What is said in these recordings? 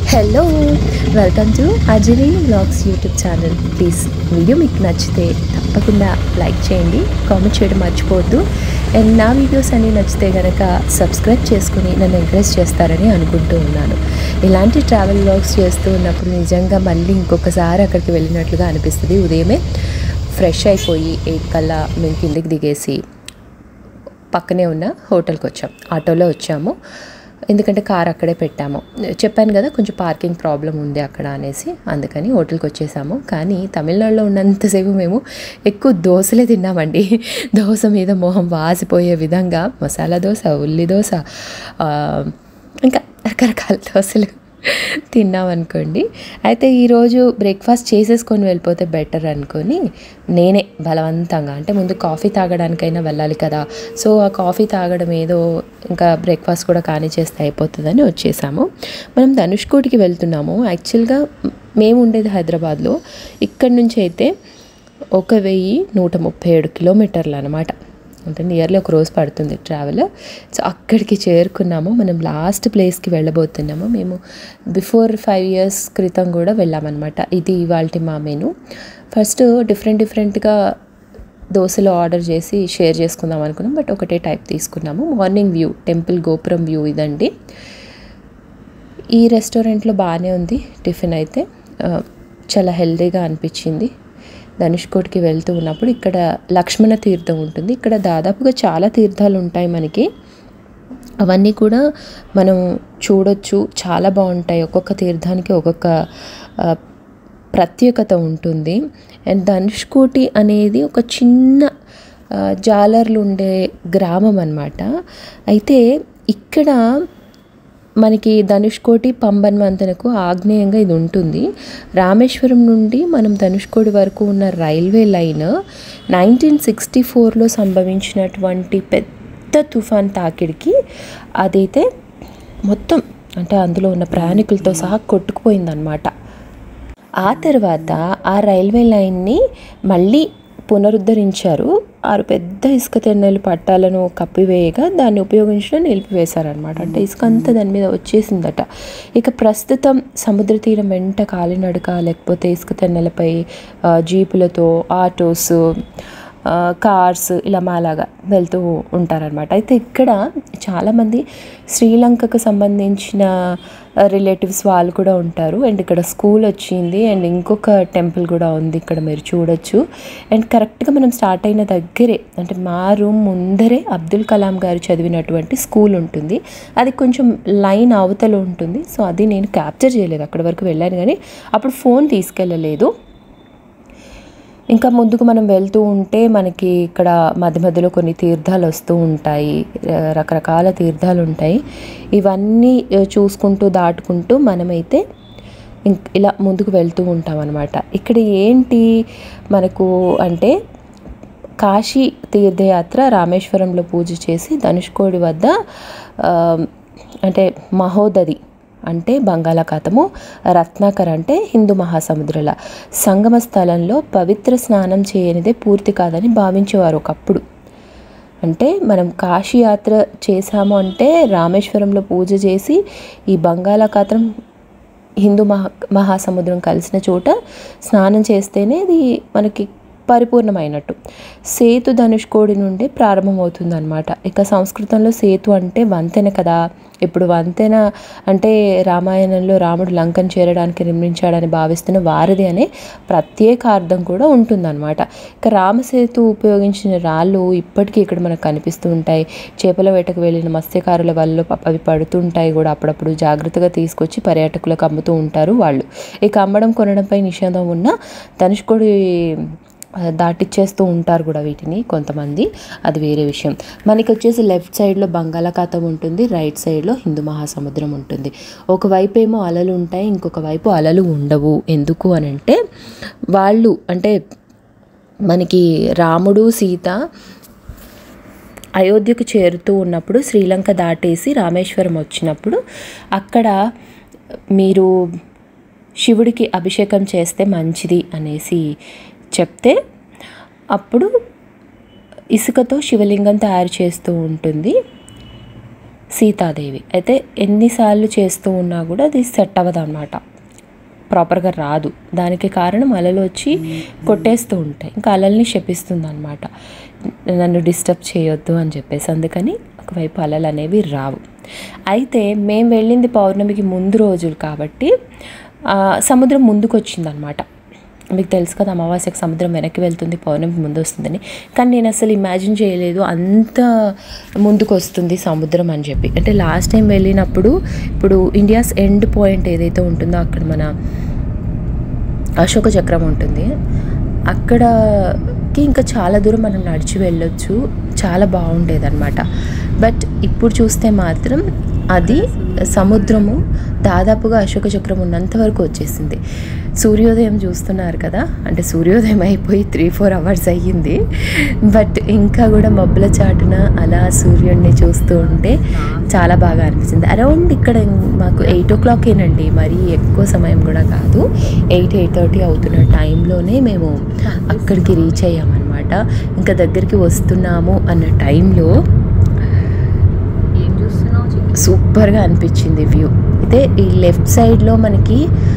Hello welcome to Azari vlogs YouTube channel please video మీకు నచ్చితే తప్పకుండా లైక్ చేయండి కామెంట్ చేయడం మర్చిపోవద్దు అండ్ నా వీడియోస్ అన్నీ నచ్చితే కనుక సబ్స్క్రైబ్ చేసుకుని నన్ను ఎంకరేజ్ చేస్తారని అనుకుంటూ ఉన్నాను ఇలాంటి ట్రావెల్ వ్లాగ్స్ చేస్తూ ఉన్నప్పుడు నిజంగా మళ్ళీ ఇంకొకసారి అక్కడికి వెళ్ళినట్లుగా అనిపిస్తుంది ఉదయమే ఫ్రెష్ అయిపోయి ఎయిట్ కల్లా మేము కిందికి దిగేసి పక్కనే ఉన్న హోటల్కి వచ్చాం ఆటోలో వచ్చాము ఎందుకంటే కార్ అక్కడే పెట్టాము చెప్పాను కదా కొంచెం పార్కింగ్ ప్రాబ్లం ఉంది అక్కడ అనేసి అందుకని హోటల్కి వచ్చేసాము కానీ తమిళనాడులో ఉన్నంతసేపు మేము ఎక్కువ దోశలే తిన్నామండి దోశ మీద మొహం వాసిపోయే విధంగా మసాలా దోశ ఉల్లి దోశ ఆ, ఇంకా రకరకాల దోశలు తిన్నాం అనుకోండి అయితే ఈరోజు బ్రేక్ఫాస్ట్ చేసేసుకొని వెళ్ళిపోతే బెటర్ అనుకొని నేనే బలవంతంగా అంటే ముందు కాఫీ తాగడానికైనా వెళ్ళాలి కదా సో ఆ కాఫీ తాగడం ఏదో ఇంకా బ్రేక్ఫాస్ట్ కూడా కానీ చేస్తే అయిపోతుందని వచ్చేసాము మనం ధనుష్కోటికి వెళ్తున్నాము యాక్చువల్గా మేము ఉండేది హైదరాబాద్లో ఇక్కడి నుంచి అయితే ఒక వెయ్యి నూట ముప్పై ఏడు కిలోమీటర్లు అనమాట అంటే నియర్లీ ఒక రోజు పడుతుంది ట్రావెల్ సో అక్కడికి చేరుకున్నాము మనం లాస్ట్ ప్లేస్కి వెళ్ళబోతున్నాము మేము బిఫోర్ ఫైవ్ ఇయర్స్ క్రితం కూడా వెళ్ళామన్నమాట ఇది ఇవాళ మా మెను ఫస్ట్ డిఫరెంట్ డిఫరెంట్గా దోశలు ఆర్డర్ చేసి షేర్ చేసుకుందాం అనుకున్నాం బట్ ఒకటే టైప్ తీసుకున్నాము మార్నింగ్ వ్యూ టెంపుల్ గోపురం వ్యూ ఇదండి ఈ రెస్టారెంట్లో బాగానే ఉంది టిఫిన్ అయితే ఆ, చాలా హెల్దీగా అనిపించింది ధనుష్కోటికి వెళ్తూ ఉన్నప్పుడు ఇక్కడ లక్ష్మణ తీర్థం ఉంటుంది ఇక్కడ దాదాపుగా చాలా తీర్థాలు ఉంటాయి మనకి అవన్నీ కూడా మనం చూడొచ్చు చాలా బాగుంటాయి ఒక్కొక్క తీర్థానికి ఒక్కొక్క ఆ, ప్రత్యేకత ఉంటుంది అండ్ ధనుష్కోటి అనేది ఒక చిన్న ఆ, జాలర్లు ఉండే గ్రామం అన్నమాట అయితే ఇక్కడ మనకి ధనుష్కోటి పంబన్ వంతెనకు ఆగ్నేయంగా ఇది ఉంటుంది రామేశ్వరం నుండి మనం ధనుష్కోటి వరకు ఉన్న రైల్వే లైన్ నైన్టీన్ సిక్స్టీ ఫోర్లో సంభవించినటువంటి పెద్ద తుఫాన్ తాకిడికి అదైతే మొత్తం అంటే అందులో ఉన్న ప్రయాణికులతో సహా కొట్టుకుపోయిందనమాట ఆ తర్వాత ఆ రైల్వే లైన్ని మళ్ళీ పునరుద్ధరించారు ఆరు పెద్ద ఇసుక తెన్నెలు పట్టాలను కప్పివేయగా దాన్ని ఉపయోగించడం నిలిపివేశారనమాట అంటే ఇసుక అంతా దాని మీద వచ్చేసిందట ఇక ప్రస్తుతం సముద్ర తీరం వెంట కాలినడక లేకపోతే ఇసుక తెన్నెలపై ఆ, జీపులతో ఆటోస్ ఆ, కార్స్ ఇలా మాలాగా వెళ్తూ ఉంటారనమాట అయితే ఇక్కడ చాలామంది శ్రీలంకకు సంబంధించిన రిలేటివ్స్ వాళ్ళు కూడా ఉంటారు అండ్ ఇక్కడ స్కూల్ వచ్చింది అండ్ ఇంకొక టెంపుల్ కూడా ఉంది ఇక్కడ మీరు చూడొచ్చు అండ్ కరెక్ట్గా మనం స్టార్ట్ అయిన దగ్గరే అంటే మా రూమ్ ముందరే అబ్దుల్ కలాం గారు చదివినటువంటి స్కూల్ ఉంటుంది అది కొంచెం లైన్ అవతల ఉంటుంది సో అది నేను క్యాప్చర్ చేయలేదు అక్కడ వరకు వెళ్ళాను కానీ అప్పుడు ఫోన్ తీసుకెళ్ళలేదు ఇంకా ముందుకు మనం వెళ్తూ ఉంటే మనకి ఇక్కడ మధ్య మధ్యలో కొన్ని తీర్థాలు వస్తూ ఉంటాయి ఆ, రకరకాల తీర్థాలు ఉంటాయి ఇవన్నీ ఆ, చూసుకుంటూ దాటుకుంటూ మనమైతే ఇంక్ ఇలా ముందుకు వెళ్తూ ఉంటాం అనమాట ఇక్కడ ఏంటి మనకు అంటే కాశీ తీర్థయాత్ర రామేశ్వరంలో పూజ చేసి ధనుష్కోడి వద్ద ఆ, అంటే మహోదది అంటే బంగాళాఖాతము రత్నాకర్ అంటే హిందూ మహాసముద్రాల సంగమ స్థలంలో పవిత్ర స్నానం చేయనిదే పూర్తి కాదని భావించేవారు ఒకప్పుడు అంటే మనం కాశీ యాత్ర చేశాము అంటే రామేశ్వరంలో పూజ చేసి ఈ బంగాళాఖాతం హిందూ మహా మహాసముద్రం కలిసిన చోట స్నానం చేస్తేనే ఇది మనకి పరిపూర్ణమైనట్టు సేతు ధనుష్కోడి నుండి ప్రారంభమవుతుంది అనమాట ఇక సంస్కృతంలో సేతు అంటే వంతెన కదా ఇప్పుడు వంతెన అంటే రామాయణంలో రాముడు లంకను చేరడానికి నిర్మించాడని భావిస్తున్న వారధి అనే ప్రత్యేక అర్థం కూడా ఉంటుందన్నమాట ఇక రామసేతు ఉపయోగించిన రాళ్ళు ఇప్పటికీ ఇక్కడ మనకు కనిపిస్తూ ఉంటాయి చేపల వేటకు వెళ్ళిన మత్స్యకారుల వల్ల ప- అవి పడుతుంటాయి కూడా అప్పుడప్పుడు జాగ్రత్తగా తీసుకొచ్చి పర్యాటకులకు అమ్ముతూ ఉంటారు వాళ్ళు ఇక అమ్మడం కొనడంపై నిషేధం ఉన్న ధనుష్కోడి ఆ, దాటిచ్చేస్తూ ఉంటారు కూడా వీటిని కొంతమంది అది వేరే విషయం మనకి వచ్చేసి లెఫ్ట్ సైడ్లో బంగాళాఖాతం ఉంటుంది రైట్ సైడ్లో హిందూ మహాసముద్రం ఉంటుంది ఒకవైపు ఏమో అలలు ఉంటాయి ఇంకొక వైపు అలలు ఉండవు ఎందుకు అని అంటే వాళ్ళు అంటే మనకి రాముడు సీత అయోధ్యకు చేరుతూ ఉన్నప్పుడు శ్రీలంక దాటేసి రామేశ్వరం వచ్చినప్పుడు అక్కడ మీరు శివుడికి అభిషేకం చేస్తే మంచిది అనేసి చెప్తే అప్పుడు ఇసుకతో శివలింగం తయారు చేస్తూ ఉంటుంది సీతాదేవి అయితే ఎన్నిసార్లు చేస్తూ ఉన్నా కూడా అది సెట్ అవ్వదు అనమాట ప్రాపర్గా రాదు దానికి కారణం అలలు వచ్చి కొట్టేస్తూ ఉంటాయి ఇంకా అలల్ని శపిస్తుంది అనమాట నన్ను డిస్టర్బ్ చేయొద్దు అని చెప్పేసి అందుకని ఒకవైపు అలలు అనేవి రావు అయితే మేము వెళ్ళింది పౌర్ణమికి ముందు రోజులు కాబట్టి ఆ, సముద్రం ముందుకు వచ్చిందనమాట మీకు తెలుసు కదా అమావాస్యకు సముద్రం వెనక్కి వెళ్తుంది పౌర్ణమికి ముందు వస్తుందని కానీ నేను అసలు ఇమాజిన్ చేయలేదు అంత ముందుకు వస్తుంది సముద్రం అని చెప్పి అంటే లాస్ట్ టైం వెళ్ళినప్పుడు ఇప్పుడు ఇండియాస్ ఎండ్ పాయింట్ ఏదైతే ఉంటుందో అక్కడ మన అశోక చక్రం ఉంటుంది అక్కడకి ఇంకా చాలా దూరం మనం నడిచి వెళ్ళొచ్చు చాలా బాగుండేది అనమాట బట్ ఇప్పుడు చూస్తే మాత్రం అది సముద్రము దాదాపుగా అశోక చక్రం ఉన్నంత వరకు వచ్చేసింది సూర్యోదయం చూస్తున్నారు కదా అంటే సూర్యోదయం అయిపోయి త్రీ ఫోర్ అవర్స్ అయ్యింది బట్ ఇంకా కూడా మబ్బుల చాటున అలా సూర్యుడిని చూస్తూ ఉంటే చాలా బాగా అనిపించింది అరౌండ్ ఇక్కడ మాకు ఎయిట్ ఓ క్లాకేనండి మరీ ఎక్కువ సమయం కూడా కాదు ఎయిట్ ఎయిట్ థర్టీ అవుతున్న టైంలోనే మేము అక్కడికి రీచ్ అయ్యామన్నమాట ఇంకా దగ్గరికి వస్తున్నాము అన్న టైంలో ఏం చూస్తున్నావు చిన్ని? సూపర్గా అనిపించింది వ్యూ అయితే ఈ లెఫ్ట్ సైడ్లో మనకి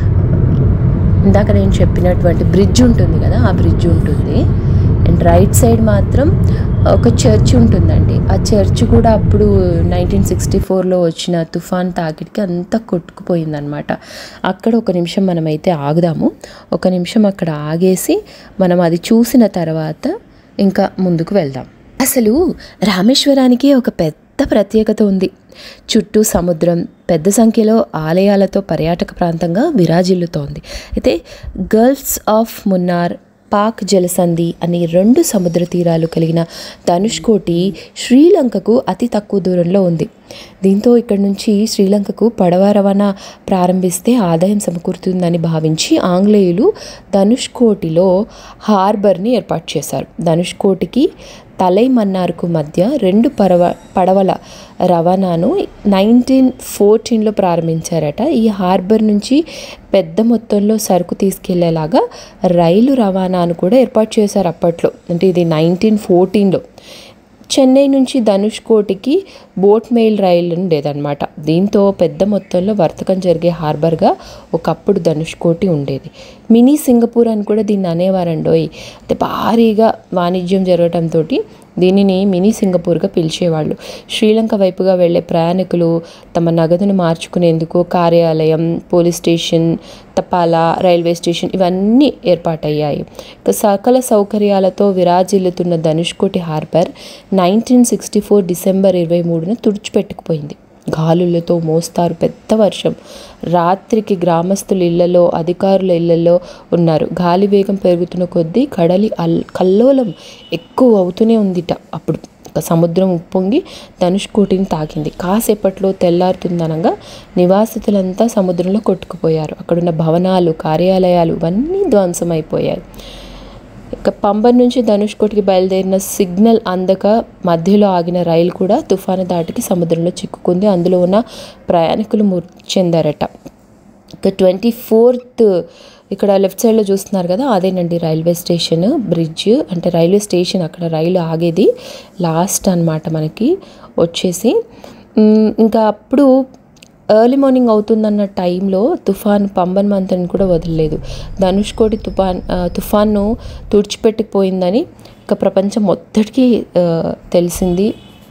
ఇందాక నేను చెప్పినటువంటి బ్రిడ్జ్ ఉంటుంది కదా ఆ బ్రిడ్జ్ ఉంటుంది అండ్ రైట్ సైడ్ మాత్రం ఒక చర్చ్ ఉంటుందండి ఆ చర్చ్ కూడా అప్పుడు నైన్టీన్ సిక్స్టీ ఫోర్లో వచ్చిన తుఫాన్ తాకిడికి అంతా కొట్టుకుపోయిందనమాట అక్కడ ఒక నిమిషం మనమైతే ఆగుదాము ఒక నిమిషం అక్కడ ఆగేసి మనం అది చూసిన తర్వాత ఇంకా ముందుకు వెళ్దాం అసలు రామేశ్వరానికి ఒక పెద్ద ప్రత్యేకత ఉంది చుట్టూ సముద్రం పెద్ద సంఖ్యలో ఆలయాలతో పర్యాటక ప్రాంతంగా విరాజిల్లుతోంది అయితే గల్ఫ్స్ ఆఫ్ మున్నార్ పాక్ జలసంధి అనే రెండు సముద్ర తీరాలు కలిగిన ధనుష్కోటి శ్రీలంకకు అతి తక్కువ దూరంలో ఉంది దీంతో ఇక్కడ నుంచి శ్రీలంకకు పడవ రవాణా ప్రారంభిస్తే ఆదాయం సమకూరుతుందని భావించి ఆంగ్లేయులు ధనుష్కోటిలో హార్బర్ని ఏర్పాటు చేశారు ధనుష్కోటికి తలైమన్నార్కు మధ్య రెండు పరవ పడవల రవాణాను నైన్టీన్ ఫోర్టీన్లో ప్రారంభించారట ఈ హార్బర్ నుంచి పెద్ద మొత్తంలో సరుకు తీసుకెళ్లేలాగా రైలు రవాణాను కూడా ఏర్పాటు చేశారు అప్పట్లో అంటే ఇది నైన్టీన్ ఫోర్టీన్లో చెన్నై నుంచి ధనుష్కోటికి బోట్ మెయిల్ రైలు ఉండేదన్నమాట దీంతో పెద్ద మొత్తంలో వర్తకం జరిగే హార్బర్గా ఒకప్పుడు ధనుష్కోటి ఉండేది మినీ సింగపూర్ అని కూడా దీన్ని అనేవారండోయ్ అంటే భారీగా వాణిజ్యం జరగటంతో దీనిని మినీ సింగపూర్గా పిలిచేవాళ్ళు శ్రీలంక వైపుగా వెళ్ళే ప్రయాణికులు తమ నగదును మార్చుకునేందుకు కార్యాలయం పోలీస్ స్టేషన్ తపాలా రైల్వే స్టేషన్ ఇవన్నీ ఏర్పాటయ్యాయి ఇక సకల సౌకర్యాలతో విరాజిల్లుతున్న Dhanushkodi harbour nineteen sixty four December ఇరవై మూడున తుడిచిపెట్టుకుపోయింది గాలులతో మోస్తారు పెద్ద వర్షం రాత్రికి గ్రామస్తుల ఇళ్లలో అధికారుల ఇళ్లలో ఉన్నారు గాలి వేగం పెరుగుతున్న కొద్దీ కడలి అల్ కల్లోలం ఎక్కువ అవుతూనే ఉందిట అప్పుడు ఇక సముద్రం ఉప్పొంగి ధనుష్కోటిని తాకింది కాసేపట్లో తెల్లారుతుందనగా నివాసితులంతా సముద్రంలో కొట్టుకుపోయారు అక్కడున్న భవనాలు కార్యాలయాలు ఇవన్నీ ధ్వంసమైపోయాయి ఇక పంబన్ నుంచి ధనుష్కోటికి బయలుదేరిన సిగ్నల్ అందక మధ్యలో ఆగిన రైలు కూడా తుఫాను దాటికి సముద్రంలో చిక్కుకుంది అందులో ఉన్న ప్రయాణికులు మృతి చెందారట ఇక ట్వంటీ ఫోర్త్ ఇక్కడ లెఫ్ట్ సైడ్లో చూస్తున్నారు కదా అదేనండి రైల్వే స్టేషన్ బ్రిడ్జ్ అంటే రైల్వే స్టేషన్ అక్కడ రైలు ఆగేది లాస్ట్ అన్నమాట మనకి వచ్చేసి ఉమ్, ఇంకా అప్పుడు ఎర్లీ మార్నింగ్ అవుతుందన్న టైంలో తుఫాన్ పంబన్ మంతని కూడా వదలలేదు ధనుష్కోటి తుఫాన్ ఆ, తుఫాన్ను తుడిచిపెట్టిపోయిందని ఇక ప్రపంచం మొత్తటికి ఆ, తెలిసింది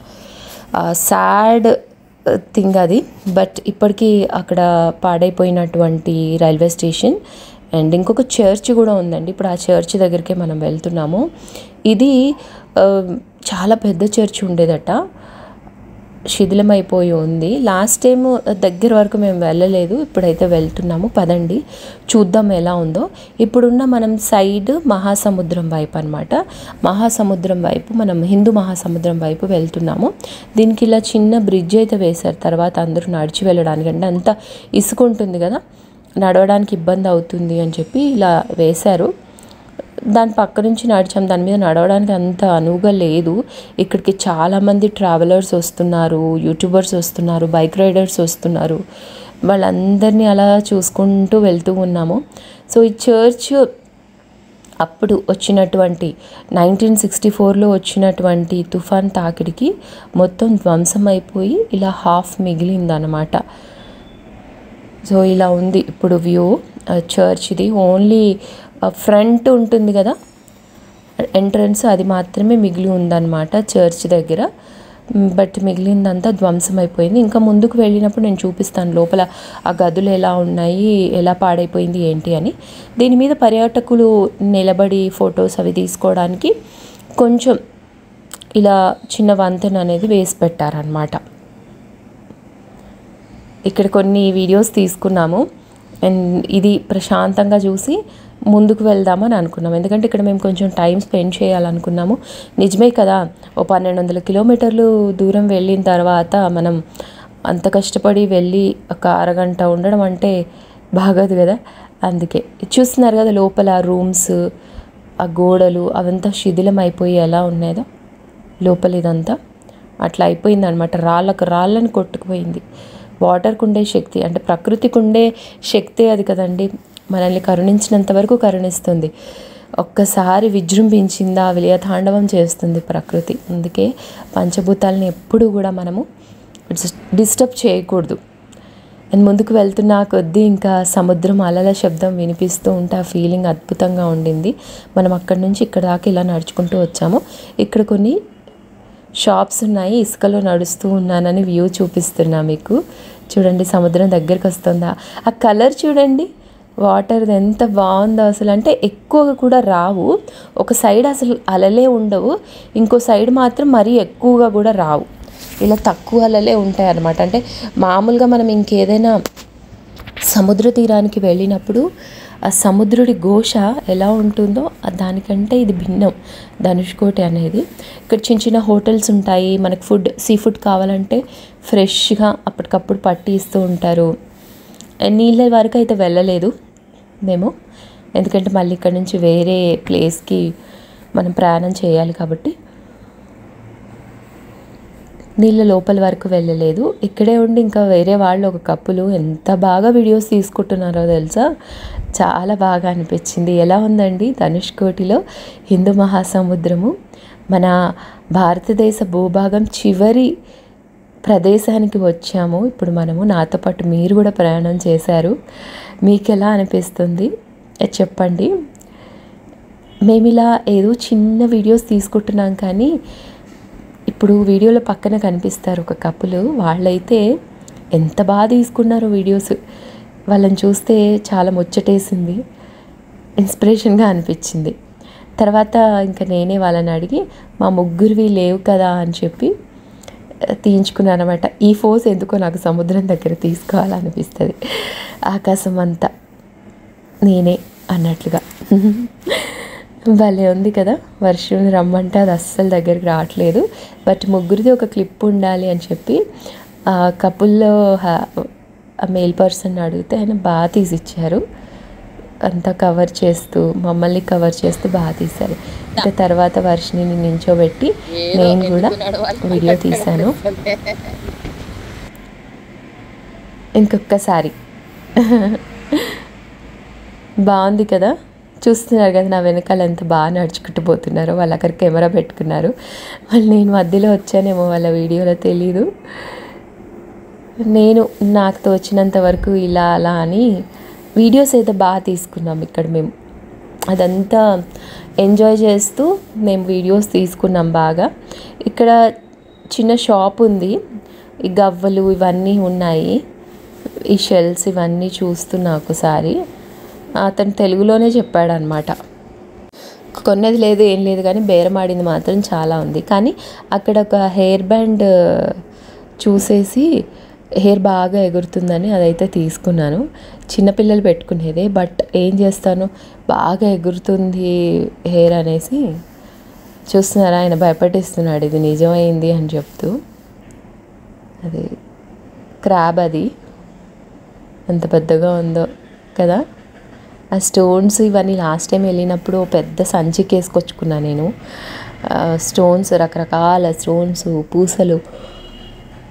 సాడ్ థింగ్ అది బట్ ఇప్పటికీ అక్కడ పాడైపోయినటువంటి రైల్వే స్టేషన్ అండ్ ఇంకొక చర్చ్ కూడా ఉందండి ఇప్పుడు ఆ చర్చ్ దగ్గరికే మనం వెళ్తున్నాము ఇది ఆ, చాలా పెద్ద చర్చ్ ఉండేదట శిథిలమైపోయి ఉంది లాస్ట్ టైం దగ్గర వరకు మేము వెళ్ళలేదు ఇప్పుడైతే వెళ్తున్నాము పదండి చూద్దాం ఎలా ఉందో ఇప్పుడున్న మనం సైడ్ మహాసముద్రం వైపు అనమాట మహాసముద్రం వైపు మనం హిందూ మహాసముద్రం వైపు వెళ్తున్నాము దీనికి ఇలా చిన్న బ్రిడ్జ్ అయితే వేశారు తర్వాత అందరూ నడిచి వెళ్ళడానికి అంటే అంత ఇసుక ఉంటుంది కదా నడవడానికి ఇబ్బంది అవుతుంది అని చెప్పి ఇలా వేశారు దాని పక్క నుంచి నడిచాం దాని మీద నడవడానికి అంత అనువుగా లేదు ఇక్కడికి చాలామంది ట్రావెలర్స్ వస్తున్నారు యూట్యూబర్స్ వస్తున్నారు బైక్ రైడర్స్ వస్తున్నారు వాళ్ళందరినీ అలా చూసుకుంటూ వెళ్తూ ఉన్నాము సో ఈ చర్చ్ అప్పుడు వచ్చినటువంటి నైన్టీన్ సిక్స్టీ ఫోర్లో వచ్చినటువంటి తుఫాన్ తాకిడికి మొత్తం ధ్వంసం అయిపోయి ఇలా హాఫ్ మిగిలిందనమాట సో ఇలా ఉంది ఇప్పుడు వ్యూ చర్చ్ది ఓన్లీ ఫ్రంట్ ఉంటుంది కదా ఎంట్రన్స్ అది మాత్రమే మిగిలి ఉందన్నమాట చర్చ్ దగ్గర బట్ మిగిలిందంతా ధ్వంసం అయిపోయింది ఇంకా ముందుకు వెళ్ళినప్పుడు నేను చూపిస్తాను లోపల ఆ గదులు ఎలా ఉన్నాయి ఎలా పాడైపోయింది ఏంటి అని దీని మీద పర్యాటకులు నిలబడి ఫొటోస్ అవి తీసుకోవడానికి కొంచెం ఇలా చిన్న వంతెన అనేది వేసి పెట్టారనమాట ఇక్కడ కొన్ని వీడియోస్ తీసుకున్నాము అండ్ ఇది ప్రశాంతంగా చూసి ముందుకు వెళ్దామని అనుకున్నాం ఎందుకంటే ఇక్కడ మేము కొంచెం టైం స్పెండ్ చేయాలనుకున్నాము నిజమే కదా ఓ పన్నెండు వందల కిలోమీటర్లు దూరం వెళ్ళిన తర్వాత మనం అంత కష్టపడి వెళ్ళి ఒక అరగంట ఉండడం అంటే బాగోదు కదా అందుకే చూస్తున్నారు కదా లోపల రూమ్స్ ఆ గోడలు అవంతా శిథిలం అయిపోయి ఎలా ఉన్నాయో లోపల ఇదంతా అట్లా అయిపోయింది అనమాట రాళ్ళకు రాళ్ళని కొట్టుకుపోయింది వాటర్కు ఉండే శక్తి అంటే ప్రకృతికి ఉండే శక్తే అది కదండి మనల్ని కరుణించినంత వరకు కరుణిస్తుంది ఒక్కసారి విజృంభించిందా విలయతాండవం చేస్తుంది ప్రకృతి అందుకే పంచభూతాలని ఎప్పుడు కూడా మనము డిస్టర్బ్ చేయకూడదు అండ్ ముందుకు వెళ్తున్న కొద్దీ ఇంకా సముద్రం అలల శబ్దం వినిపిస్తూ ఉంటే ఆ ఫీలింగ్ అద్భుతంగా ఉండింది మనం అక్కడి నుంచి ఇక్కడ దాకా ఇలా నడుచుకుంటూ వచ్చాము ఇక్కడ కొన్ని షాప్స్ ఉన్నాయి ఇసుకలో నడుస్తూ ఉన్నానని వ్యూ చూపిస్తున్నా మీకు చూడండి సముద్రం దగ్గరికి వస్తుందా ఆ కలర్ చూడండి వాటర్ ఎంత బాగుందో అసలు అంటే ఎక్కువగా కూడా రావు ఒక సైడ్ అసలు అలలే ఉండవు ఇంకో సైడ్ మాత్రం మరీ ఎక్కువగా కూడా రావు ఇలా తక్కువ అలలే ఉంటాయి అన్నమాట అంటే మామూలుగా మనం ఇంకేదైనా సముద్ర తీరానికి వెళ్ళినప్పుడు ఆ సముద్రుడి ఘోష ఎలా ఉంటుందో ఆ దానికంటే ఇది భిన్నం ధనుష్కోటి అనేది ఇక్కడ చిన్న చిన్న హోటల్స్ ఉంటాయి మనకు ఫుడ్ సీ ఫుడ్ కావాలంటే ఫ్రెష్గా అప్పటికప్పుడు పట్టి ఇస్తూ ఉంటారు నీళ్ళ వరకు అయితే వెళ్ళలేదు మేము ఎందుకంటే మళ్ళీ ఇక్కడ నుంచి వేరే ప్లేస్కి మనం ప్రయాణం చేయాలి కాబట్టి నీళ్ళ లోపల వరకు వెళ్ళలేదు ఇక్కడే ఉండి ఇంకా వేరే వాళ్ళు ఒక కప్పులు ఎంత బాగా వీడియోస్ తీసుకుంటున్నారో తెలుసా చాలా బాగా అనిపించింది ఎలా ఉందండి ధనుష్కోటిలో హిందూ మహాసముద్రము మన భారతదేశ భూభాగం చివరి ప్రదేశానికి వచ్చాము ఇప్పుడు మనము నాతో పాటు మీరు కూడా ప్రయాణం చేశారు మీకు ఎలా అనిపిస్తుంది చెప్పండి మేము ఇలా ఏదో చిన్న వీడియోస్ తీసుకుంటున్నాం కానీ ఇప్పుడు వీడియోలో పక్కన కనిపిస్తారు ఒక కప్పులు వాళ్ళైతే ఎంత బాగా తీసుకున్నారో వీడియోస్ వాళ్ళని చూస్తే చాలా ముచ్చటేసింది ఇన్స్పిరేషన్గా అనిపించింది తర్వాత ఇంకా నేనే వాళ్ళని అడిగి మా ముగ్గురివి లేవు కదా అని చెప్పి తీయించుకున్నాను అనమాట ఈ ఫోజ్ ఎందుకో నాకు సముద్రం దగ్గర తీసుకోవాలనిపిస్తుంది ఆకాశం అంతా నేనే అన్నట్లుగా భలే ఉంది కదా వర్షం రమ్మంటే అది అస్సలు దగ్గరికి రావట్లేదు బట్ ముగ్గురిది ఒక క్లిప్ ఉండాలి అని చెప్పి ఆ కపుల్లో ఆ మేల్ పర్సన్ అడిగితే ఆయన బాగా తీసిచ్చారు అంతా కవర్ చేస్తూ మమ్మల్ని కవర్ చేస్తూ బాగా తీశారు ఇంకా తర్వాత వర్షిని నించోబెట్టి నేను కూడా వీడియో తీశాను ఇంకొకసారి బాగుంది కదా చూస్తున్నారు కదా నా వెనకాల ఎంత బాగా నడుచుకుంటూ పోతున్నారో వాళ్ళు అక్కడ కెమెరా పెట్టుకున్నారు వాళ్ళు నేను మధ్యలో వచ్చానేమో వాళ్ళ వీడియోలో తెలీదు నేను నాకు తోచినంత వరకు ఇలా అలా అని వీడియోస్ అయితే బాగా తీసుకున్నాం ఇక్కడ మేము అదంతా ఎంజాయ్ చేస్తూ మేము వీడియోస్ తీసుకున్నాం బాగా ఇక్కడ చిన్న షాప్ ఉంది ఈ గవ్వలు ఇవన్నీ ఉన్నాయి ఈ షెల్స్ ఇవన్నీ చూస్తున్నా ఒకసారి అతను తెలుగులోనే చెప్పాడు అనమాట కొన్నది లేదు ఏం లేదు కానీ బేరమాడింది మాత్రం చాలా ఉంది కానీ అక్కడ ఒక హెయిర్ బ్యాండ్ చూసేసి హెయిర్ బాగా ఎగురుతుందని అదైతే తీసుకున్నాను చిన్నపిల్లలు పెట్టుకునేదే బట్ ఏం చేస్తాను బాగా ఎగురుతుంది హెయిర్ అనేసి చూస్తున్నారా ఆయన భయపెట్టిస్తున్నాడు ఇది నిజమైంది అని చెప్తూ అది క్రాబ్ అది ఎంత పెద్దగా ఉందో కదా ఆ స్టోన్స్ ఇవన్నీ లాస్ట్ టైం వెళ్ళినప్పుడు పెద్ద సంచికి వేసుకొచ్చుకున్నా నేను స్టోన్స్ రకరకాల స్టోన్స్ పూసలు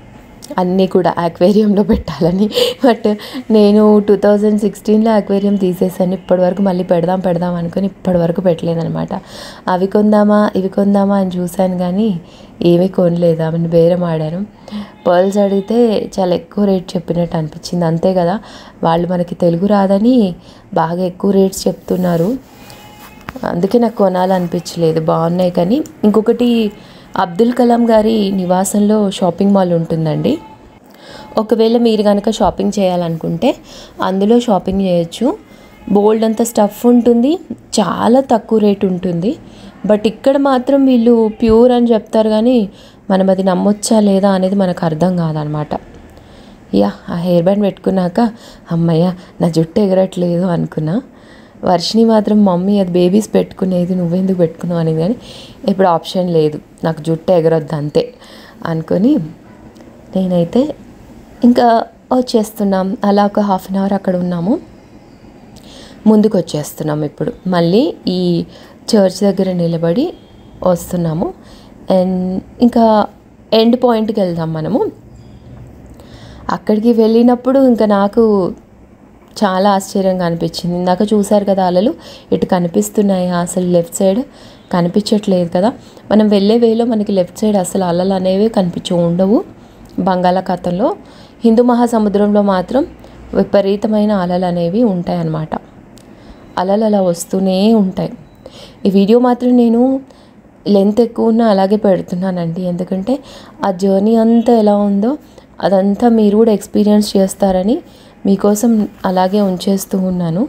అన్నీ కూడా అక్వేరియంలో పెట్టాలని బట్ నేను టూ థౌజండ్ సిక్స్టీన్లో అక్వేరియం తీసేసాను ఇప్పటివరకు మళ్ళీ పెడదాం పెడదాం అనుకుని ఇప్పటివరకు పెట్టలేదనమాట అవి కొందామా ఇవి కొందామా అని చూశాను కానీ ఏమీ కొనలేదు ఆమెను బేరం ఆడాను పర్ల్స్ అడిగితే చాలా ఎక్కువ రేట్ చెప్పినట్టు అనిపించింది అంతే కదా వాళ్ళు మనకి తెలుగు రాదని బాగా ఎక్కువ రేట్స్ చెప్తున్నారు అందుకే నాకు కొనాలనిపించలేదు బాగున్నాయి కానీ ఇంకొకటి అబ్దుల్ కలాం గారి నివాసంలో షాపింగ్ మాల్ ఉంటుందండి ఒకవేళ మీరు కనుక షాపింగ్ చేయాలనుకుంటే అందులో షాపింగ్ చేయొచ్చు బోల్డ్ అంత స్టఫ్ ఉంటుంది చాలా తక్కువ రేట్ ఉంటుంది బట్ ఇక్కడ మాత్రం వీళ్ళు ప్యూర్ అని చెప్తారు కానీ మనం అది నమ్మొచ్చా లేదా అనేది మనకు అర్థం కాదనమాట యా ఆ హెయిర్ బ్యాండ్ పెట్టుకున్నాక అమ్మయ్య నా జుట్టు ఎగరట్లేదు అనుకున్నా వర్షిని మాత్రం మమ్మీ అది బేబీస్ పెట్టుకునేది నువ్వెందుకు పెట్టుకున్నావు అనేది కానీ ఇప్పుడు ఆప్షన్ లేదు నాకు జుట్టు ఎగరొద్దు అంతే అనుకొని నేనైతే ఇంకా వచ్చేస్తున్నాం అలా ఒక హాఫ్ అన్ అవర్ అక్కడ ఉన్నాము ముందుకు వచ్చేస్తున్నాం ఇప్పుడు మళ్ళీ ఈ చర్చ్ దగ్గర నిలబడి వస్తున్నాము అండ్ ఇంకా ఎండ్ పాయింట్కి వెళ్దాం మనము అక్కడికి వెళ్ళినప్పుడు ఇంకా నాకు చాలా ఆశ్చర్యంగా అనిపించింది ఇందాక చూశారు కదా అలలు ఇటు కనిపిస్తున్నాయి అసలు లెఫ్ట్ సైడ్ కనిపించట్లేదు కదా మనం వెళ్ళే వేలో మనకి లెఫ్ట్ సైడ్ అసలు అలలు అనేవి కనిపించవు ఉండవు బంగాళాఖాతంలో హిందూ మహాసముద్రంలో మాత్రం విపరీతమైన అలలు అనేవి ఉంటాయన్నమాట అలలు అలా వస్తూనే ఉంటాయి ఈ వీడియో మాత్రం నేను లెంత్ ఎక్కువ ఉన్నా అలాగే పెడుతున్నానండి ఎందుకంటే ఆ జర్నీ అంతా ఎలా ఉందో అదంతా మీరు కూడా ఎక్స్పీరియన్స్ చేస్తారని మీకోసం అలాగే ఉంచేస్తూ ఉన్నాను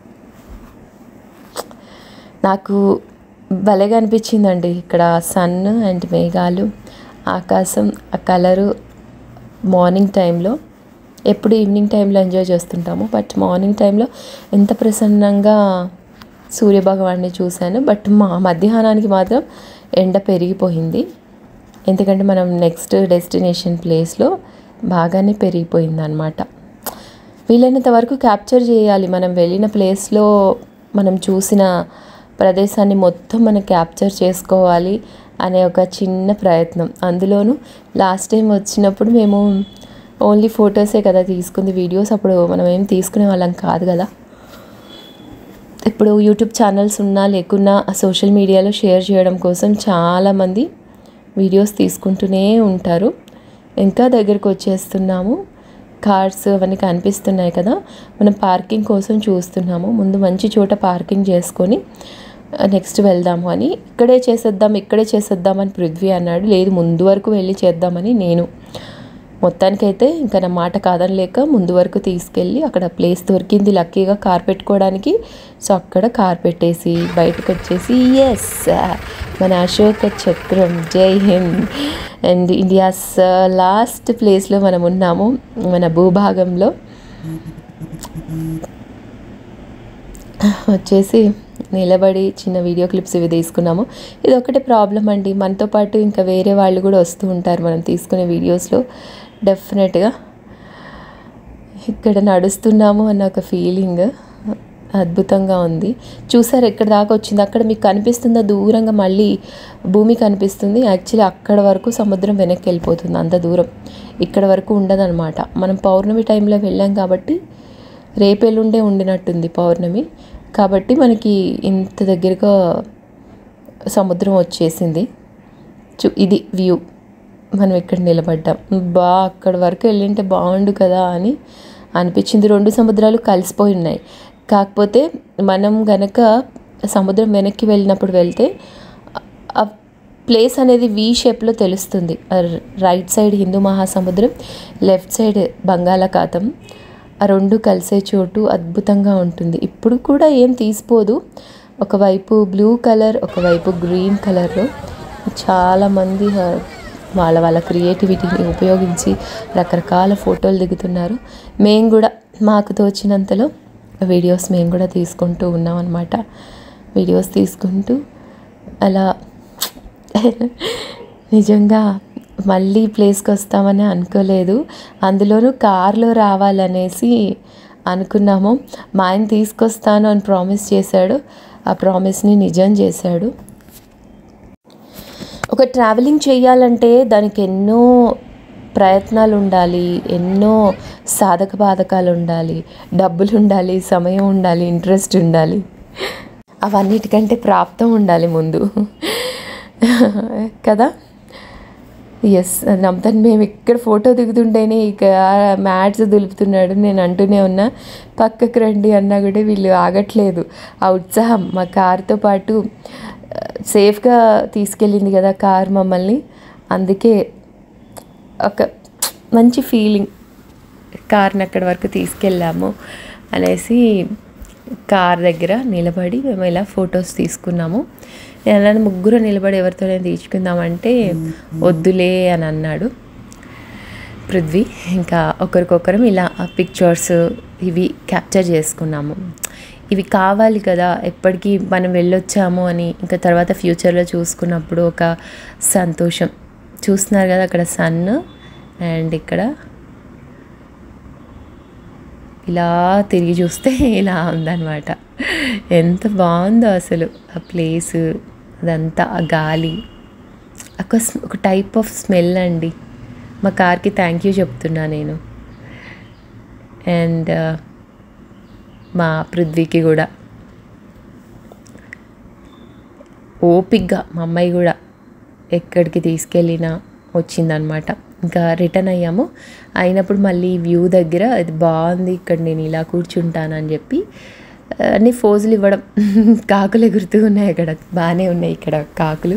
నాకు భలేగా అనిపించిందండి ఇక్కడ సన్ అండ్ మేఘాలు ఆకాశం ఆ కలరు మార్నింగ్ టైంలో ఎప్పుడు ఈవినింగ్ టైంలో ఎంజాయ్ చేస్తుంటాము బట్ మార్నింగ్ టైంలో ఎంత ప్రసన్నంగా సూర్యభగవాన్ని చూశాను బట్ మా మధ్యాహ్నానికి మాత్రం ఎండ పెరిగిపోయింది ఎందుకంటే మనం నెక్స్ట్ డెస్టినేషన్ ప్లేస్లో బాగానే పెరిగిపోయింది అనమాట వీలైనంత వరకు క్యాప్చర్ చేయాలి మనం వెళ్ళిన ప్లేస్లో మనం చూసిన ప్రదేశాన్ని మొత్తం మనం క్యాప్చర్ చేసుకోవాలి అనే ఒక చిన్న ప్రయత్నం అందులోనూ లాస్ట్ టైం వచ్చినప్పుడు మేము ఓన్లీ ఫొటోసే కదా తీసుకుంది వీడియోస్ అప్పుడు మనం ఏం తీసుకునే వాళ్ళం కాదు కదా ఇప్పుడు యూట్యూబ్ ఛానల్స్ ఉన్నా లేకున్నా సోషల్ మీడియాలో షేర్ చేయడం కోసం చాలామంది వీడియోస్ తీసుకుంటూనే ఉంటారు ఇంకా దగ్గరకు వచ్చేస్తున్నాము కార్స్ అవన్నీ కనిపిస్తున్నాయి కదా మనం పార్కింగ్ కోసం చూస్తున్నాము ముందు మంచి చోట పార్కింగ్ చేసుకొని నెక్స్ట్ వెళ్దాము అని ఇక్కడే చేసేద్దాం ఇక్కడే చేసేద్దాం అని పృథ్వీ అన్నాడు లేదు ముందు వరకు వెళ్ళి చేద్దామని నేను మొత్తానికైతే ఇంకా నా మాట కాదనలేక ముందు వరకు తీసుకెళ్ళి అక్కడ ప్లేస్ దొరికింది లక్కీగా కార్ పెట్టుకోవడానికి సో అక్కడ కార్ పెట్టేసి బయటకు వచ్చేసి ఎస్ మన అశోక చక్రం జై హింద్ అండ్ ఇండియాస్ లాస్ట్ ప్లేస్లో మనం ఉన్నాము మన భూభాగంలో వచ్చేసి నిలబడి చిన్న వీడియో క్లిప్స్ ఇవి తీసుకున్నాము ఇది ఒకటే ప్రాబ్లం అండి మనతో పాటు ఇంకా వేరే వాళ్ళు కూడా వస్తూ ఉంటారు మనం తీసుకునే వీడియోస్లో డెఫినెట్గా ఇక్కడ నడుస్తున్నాము అన్న ఒక ఫీలింగ్ అద్భుతంగా ఉంది చూసారు ఎక్కడ దాకా వచ్చింది అక్కడ మీకు కనిపిస్తుందా దూరంగా మళ్ళీ భూమి కనిపిస్తుంది యాక్చువల్లీ అక్కడ వరకు సముద్రం వెనక్కి వెళ్ళిపోతుంది అంత దూరం ఇక్కడ వరకు ఉండదన్నమాట మనం పౌర్ణమి టైంలో వెళ్ళాం కాబట్టి రేపెల్లుండే ఉండినట్టుంది పౌర్ణమి కాబట్టి మనకి ఇంత దగ్గరగా సముద్రం వచ్చేసింది చూ ఇది వ్యూ మనం ఇక్కడ నిలబడ్డాం బా అక్కడ వరకు వెళ్ళింటే బాగుండు కదా అని అనిపించింది రెండు సముద్రాలు కలిసిపోయి ఉన్నాయి కాకపోతే మనం గనక సముద్రం వెనక్కి వెళ్ళినప్పుడు వెళ్తే ఆ ప్లేస్ అనేది వి షేప్లో తెలుస్తుంది రైట్ సైడ్ హిందూ మహాసముద్రం లెఫ్ట్ సైడ్ బంగాళాఖాతం ఆ రెండు కలిసే చోటు అద్భుతంగా ఉంటుంది ఇప్పుడు కూడా ఏం తీసిపోదు ఒకవైపు బ్లూ కలర్ ఒకవైపు గ్రీన్ కలర్లో చాలామంది ఆ, వాళ్ళ వాళ్ళ క్రియేటివిటీని ఉపయోగించి రకరకాల ఫోటోలు దిగుతున్నారు మేము కూడా మాకు తోచినంతలో వీడియోస్ మేము కూడా తీసుకుంటూ ఉన్నాం అనమాట వీడియోస్ తీసుకుంటూ అలా నిజంగా మళ్ళీ ప్లేస్కి వస్తామని అనుకోలేదు అందులోనూ కార్లో రావాలనేసి అనుకున్నాము మా ఆయన తీసుకొస్తాను అని ప్రామిస్ చేశాడు ఆ ప్రామిస్ని నిజం చేశాడు ఒక ట్రావెలింగ్ చేయాలంటే దానికి ఎన్నో ప్రయత్నాలు ఉండాలి ఎన్నో సాధక బాధకాలు ఉండాలి డబ్బులు ఉండాలి సమయం ఉండాలి ఇంట్రెస్ట్ ఉండాలి అవన్నిటికంటే ప్రాప్తం ఉండాలి ముందు కదా ఎస్ నమ్ముతాను మేము ఇక్కడ ఫోటో దిగుతుంటేనే ఇక మ్యాట్స్ దులుపుతున్నాడు నేను అంటూనే ఉన్నా పక్కకు రండి అన్నా కూడా వీళ్ళు ఆగట్లేదు ఆ ఉత్సాహం మా కార్తో పాటు సేఫ్గా తీసుకెళ్ళింది కదా కార్ మమ్మల్ని అందుకే ఒక మంచి ఫీలింగ్ కార్ని అక్కడి వరకు తీసుకెళ్ళాము అనేసి కార్ దగ్గర నిలబడి మేము ఇలా ఫొటోస్ తీసుకున్నాము నేను అన్నాను ముగ్గురు నిలబడి ఎవరితోనే తీసుకుందామంటే వద్దులే అని అన్నాడు పృథ్వీ ఇంకా ఒకరికొకరం ఇలా పిక్చర్స్ ఇవి క్యాప్చర్ చేసుకున్నాము ఇవి కావాలి కదా ఎప్పటికీ మనం వెళ్ళొచ్చాము అని ఇంకా తర్వాత ఫ్యూచర్లో చూసుకున్నప్పుడు ఒక సంతోషం చూస్తున్నారు కదా అక్కడ సన్ అండ్ ఇక్కడ ఇలా తిరిగి చూస్తే ఇలా ఉందన్నమాట ఎంత బాగుందో అసలు ఆ ప్లేస్ అదంతా ఆ గాలి ఒక స్- ఒక టైప్ ఆఫ్ స్మెల్ అండి మా కార్కి థ్యాంక్ యూ చెప్తున్నా నేను అండ్ మా పృథ్వీకి కూడా ఓపిక్గా మా అమ్మాయి కూడా ఎక్కడికి తీసుకెళ్ళినా వచ్చిందనమాట ఇంకా రిటర్న్ అయ్యాము అయినప్పుడు మళ్ళీ వ్యూ దగ్గర ఇది బాగుంది ఇక్కడ నేను ఇలా కూర్చుంటానని చెప్పి ఆ, అన్ని ఫోజులు ఇవ్వడం కాకులు ఎగురుతూ ఉన్నాయి అక్కడ బాగానే ఉన్నాయి ఇక్కడ కాకులు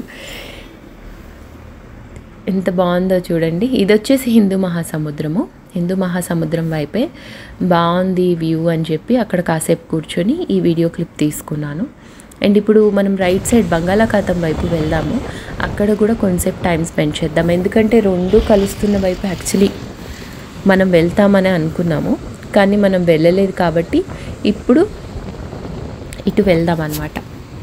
ఎంత బాగుందో చూడండి ఇది వచ్చేసి హిందూ మహాసముద్రము హిందూ మహాసముద్రం వైపే బాగుంది వ్యూ అని చెప్పి అక్కడ కాసేపు కూర్చొని ఈ వీడియో క్లిప్ తీసుకున్నాను అండ్ ఇప్పుడు మనం రైట్ సైడ్ బంగాళాఖాతం వైపు వెళ్దాము అక్కడ కూడా కొంతసేపు టైం స్పెండ్ చేద్దాం ఎందుకంటే రెండు కలుస్తున్న వైపు యాక్చువల్లీ మనం వెళ్తామని అనుకున్నాము కానీ మనం వెళ్ళలేదు కాబట్టి ఇప్పుడు ఇటు వెళ్దాం అన్నమాట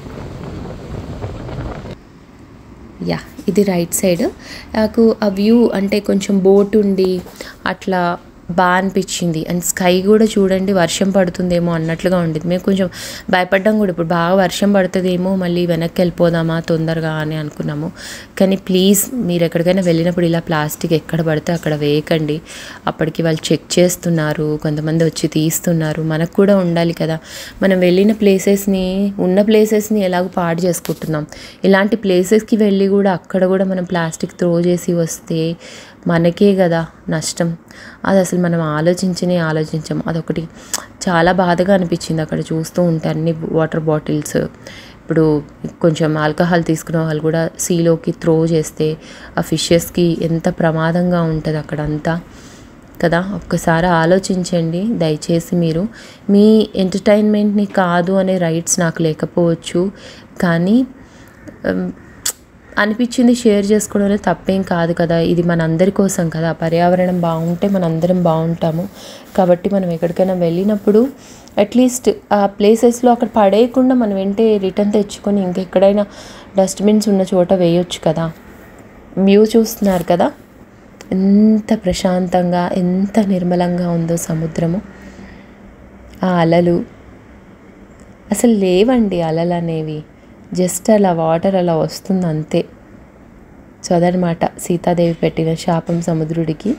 యా ఇది రైట్ సైడ్ నాకు ఆ వ్యూ అంటే కొంచెం బోట్ ఉండి అట్లా బాగా అనిపించింది అండ్ స్కై కూడా చూడండి వర్షం పడుతుందేమో అన్నట్లుగా ఉండేది మేము కొంచెం భయపడ్డాం కూడా ఇప్పుడు బాగా వర్షం పడుతుందేమో మళ్ళీ వెనక్కి వెళ్ళిపోదామా తొందరగా అని అనుకున్నాము కానీ ప్లీజ్ మీరు ఎక్కడికైనా వెళ్ళినప్పుడు ఇలా ప్లాస్టిక్ ఎక్కడ పడితే అక్కడ వేయకండి అప్పటికి వాళ్ళు చెక్ చేస్తున్నారు కొంతమంది వచ్చి తీస్తున్నారు మనకు కూడా ఉండాలి కదా మనం వెళ్ళిన ప్లేసెస్ని ఉన్న ప్లేసెస్ని ఎలాగో పాడు చేసుకుంటున్నాం ఇలాంటి ప్లేసెస్కి వెళ్ళి కూడా అక్కడ కూడా మనం ప్లాస్టిక్ త్రో చేసి వస్తే మనకే కదా నష్టం అది అసలు మనం ఆలోచించనే ఆలోచించాం అదొకటి చాలా బాధగా అనిపించింది అక్కడ చూస్తూ ఉంటే అన్ని వాటర్ బాటిల్స్ ఇప్పుడు కొంచెం ఆల్కహాల్ తీసుకున్న వాళ్ళు కూడా సీలోకి త్రో చేస్తే ఆ ఫిషెస్కి ఎంత ప్రమాదంగా ఉంటుంది అక్కడంతా కదా ఒక్కసారి ఆలోచించండి దయచేసి మీరు మీ ఎంటర్టైన్మెంట్ని కాదు అనే రైట్స్ నాకు లేకపోవచ్చు కానీ ఉమ్, అనిపించింది షేర్ చేసుకోవడంలో తప్పేం కాదు కదా ఇది మనందరి కోసం కదా పర్యావరణం బాగుంటే మనందరం బాగుంటాము కాబట్టి మనం ఎక్కడికైనా వెళ్ళినప్పుడు అట్లీస్ట్ ఆ ప్లేసెస్లో అక్కడ పడేయకుండా మనం వెంటే రిటర్న్ తెచ్చుకొని ఇంకెక్కడైనా డస్ట్బిన్స్ ఉన్న చోట వేయొచ్చు కదా వ్యూ చూస్తున్నారు కదా ఎంత ప్రశాంతంగా ఎంత నిర్మలంగా ఉందో సముద్రము ఆ అలలు అసలు లేవండి అలలు అనేవి జస్ట్ అలా వాటర్ అలా వస్తుంది అంతే సో అదనమాట సీతాదేవి పెట్టిన శాపం సముద్రుడికి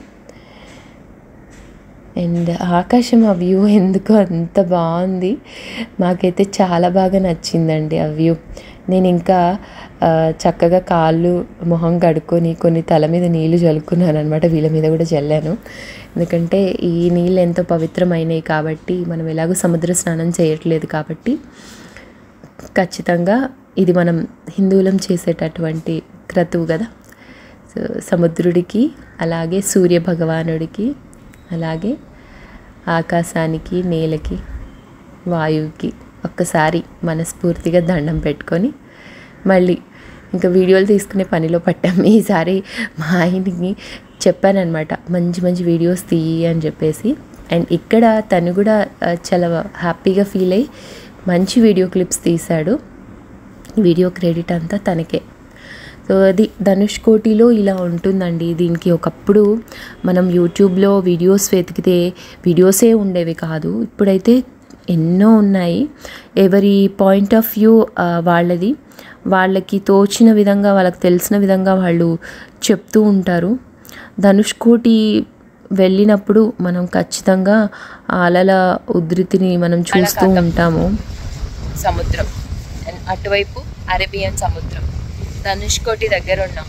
అండ్ ఆకాశం ఆ వ్యూ ఎందుకో అంత బాగుంది మాకైతే చాలా బాగా నచ్చిందండి ఆ వ్యూ నేను ఇంకా ఆ, చక్కగా కాళ్ళు మొహం కడుక్కొని కొన్ని తల మీద నీళ్లు చల్లుకున్నాను అనమాట వీళ్ళ మీద కూడా చల్లాను ఎందుకంటే ఈ నీళ్ళు ఎంతో పవిత్రమైనవి కాబట్టి మనం ఎలాగో సముద్ర స్నానం చేయట్లేదు కాబట్టి ఖచ్చితంగా ఇది మనం హిందువులం చేసేటటువంటి క్రతువు కదా సో సముద్రుడికి అలాగే సూర్య భగవానుడికి అలాగే ఆకాశానికి నేలకి వాయువుకి ఒక్కసారి మనస్ఫూర్తిగా దండం పెట్టుకొని మళ్ళీ ఇంకా వీడియోలు తీసుకునే పనిలో పట్టాం ఈసారి మా ఆయనకి చెప్పానమాట మంచి మంచి వీడియోస్ తీయి అని చెప్పేసి అండ్ ఇక్కడ తను కూడా ఆ, చాలా హ్యాపీగా ఫీల్ అయ్యి మంచి వీడియో క్లిప్స్ తీశాడు వీడియో క్రెడిట్ అంతా తనకే సో అది ధనుష్ కోటిలో ఇలా ఉంటుందండి దీనికి ఒకప్పుడు మనం యూట్యూబ్లో వీడియోస్ వెతికితే వీడియోసే ఉండేవి కాదు ఇప్పుడైతే ఎన్నో ఉన్నాయి ఎవరి పాయింట్ ఆఫ్ వ్యూ వాళ్ళది వాళ్ళకి తోచిన విధంగా వాళ్ళకి తెలిసిన విధంగా వాళ్ళు చెప్తూ ఉంటారు ధనుష్కోటి వెళ్ళినప్పుడు మనం ఖచ్చితంగా ఆ అలల ఉధృతిని మనం చూస్తూ ఉంటాము సముద్రం అండ్ అటువైపు అరేబియన్ సముద్రం ధనుష్కోటి దగ్గర ఉన్నాం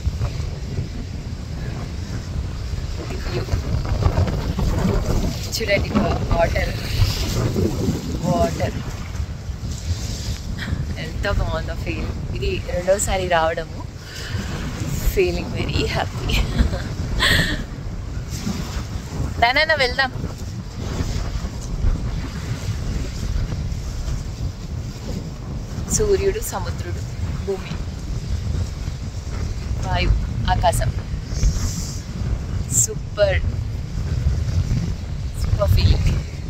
ఇది view. చూడండి వాటర్ వాటర్ ఎంత బాగుందో ఫీల్ ఇది రెండోసారి రావడము ఫీలింగ్ వెరీ హ్యాపీ దానైనా వెళ్దాం సూర్యుడు సముద్రుడు భూమి వాయువు ఆకాశం సూపర్ సూపర్ ఫీలింగ్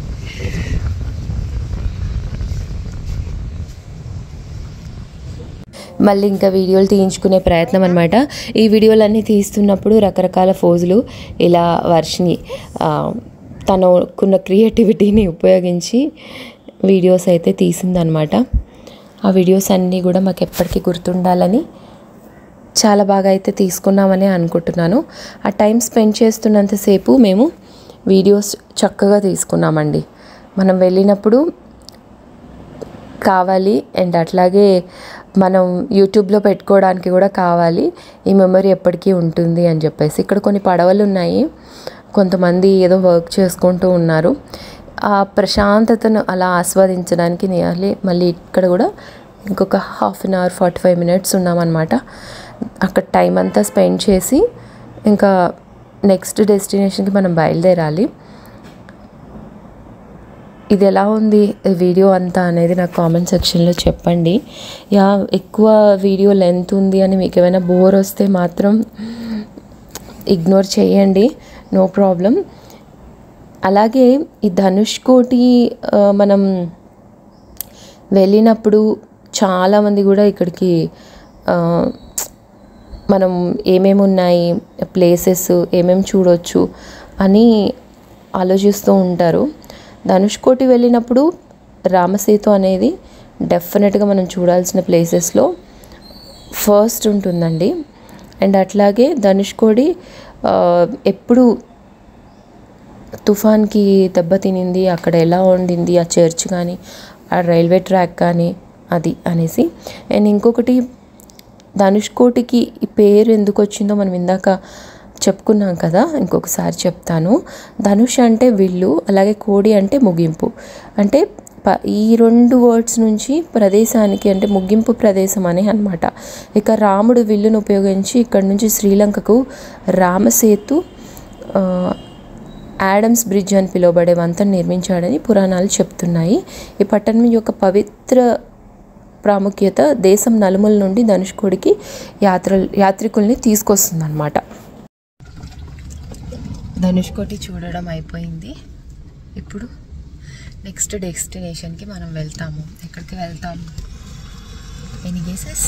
మళ్ళీ ఇంకా వీడియోలు తీయించుకునే ప్రయత్నం అనమాట ఈ వీడియోలన్నీ తీస్తున్నప్పుడు రకరకాల ఫోజులు ఇలా వర్షిని ఆ, తనకున్న క్రియేటివిటీని ఉపయోగించి వీడియోస్ అయితే తీసిందనమాట ఆ వీడియోస్ అన్నీ కూడా మాకు ఎప్పటికీ గుర్తుండాలని చాలా బాగా అయితే తీసుకున్నామని అనుకుంటున్నాను ఆ టైం స్పెండ్ చేస్తున్నంతసేపు మేము వీడియోస్ చక్కగా తీసుకున్నామండి మనం వెళ్ళినప్పుడు కావాలి అండ్ అట్లాగే మనం యూట్యూబ్లో పెట్టుకోవడానికి కూడా కావాలి ఈ మెమరీ ఎప్పటికీ ఉంటుంది అని చెప్పేసి ఇక్కడ కొన్ని పడవలు ఉన్నాయి కొంతమంది ఏదో వర్క్ చేసుకుంటూ ఉన్నారు ఆ ప్రశాంతతను అలా ఆస్వాదించడానికి నియర్లీ మళ్ళీ ఇక్కడ కూడా ఇంకొక half an hour forty five minutes ఉన్నామన్నమాట అక్కడ టైం అంతా స్పెండ్ చేసి ఇంకా నెక్స్ట్ డెస్టినేషన్కి మనం బయలుదేరాలి ఇది ఎలా ఉంది ఈ వీడియో అంతా అనేది నాకు కామెంట్ సెక్షన్లో చెప్పండి యా ఎక్కువ వీడియో లెంత్ ఉంది అని మీకు ఏమైనా బోర్ వస్తే మాత్రం ఇగ్నోర్ చేయండి నో ప్రాబ్లం అలాగే ఈ ధనుష్కోటి ఆ, మనం వెళ్ళినప్పుడు చాలామంది కూడా ఇక్కడికి ఆ, మనం ఏమేమి ఉన్నాయి ప్లేసెస్ ఏమేమి చూడొచ్చు అని ఆలోచిస్తూ ఉంటారు ధనుష్కోటి వెళ్ళినప్పుడు రామసేతు అనేది డెఫినెట్గా మనం చూడాల్సిన ప్లేసెస్లో ఫస్ట్ ఉంటుందండి అండ్ అట్లాగే ధనుష్కోడి ఆ, ఎప్పుడు తుఫాన్కి దెబ్బతినింది అక్కడ ఎలా ఉండింది ఆ చర్చ్ కానీ ఆ రైల్వే ట్రాక్ కానీ అది అనేసి అండ్ ఇంకొకటి ధనుష్కోటికి ఈ పేరు ఎందుకు వచ్చిందో మనం ఇందాక చెప్పుకున్నాం కదా ఇంకొకసారి చెప్తాను ధనుష్ అంటే విల్లు అలాగే కోడి అంటే ముగింపు అంటే ప ఈ రెండు వర్డ్స్ నుంచి ప్రదేశానికి అంటే ముగింపు ప్రదేశం అని అనమాట ఇక రాముడు విల్లును ఉపయోగించి ఇక్కడ నుంచి శ్రీలంకకు రామసేతు ఆ, యాడమ్స్ బ్రిడ్జ్ అని పిలువబడే వంతెన నిర్మించాడని పురాణాలు చెప్తున్నాయి ఈ పట్టణం యొక్క పవిత్ర ప్రాముఖ్యత దేశం నలుమూల నుండి ధనుష్కోడికి యాత్ర యాత్రికుల్ని తీసుకొస్తుందన్నమాట ధనుష్కోటి చూడడం అయిపోయింది ఇప్పుడు నెక్స్ట్ డెస్టినేషన్కి మనం వెళ్తాము ఎక్కడికి వెళ్తాము ఎనీ గేసెస్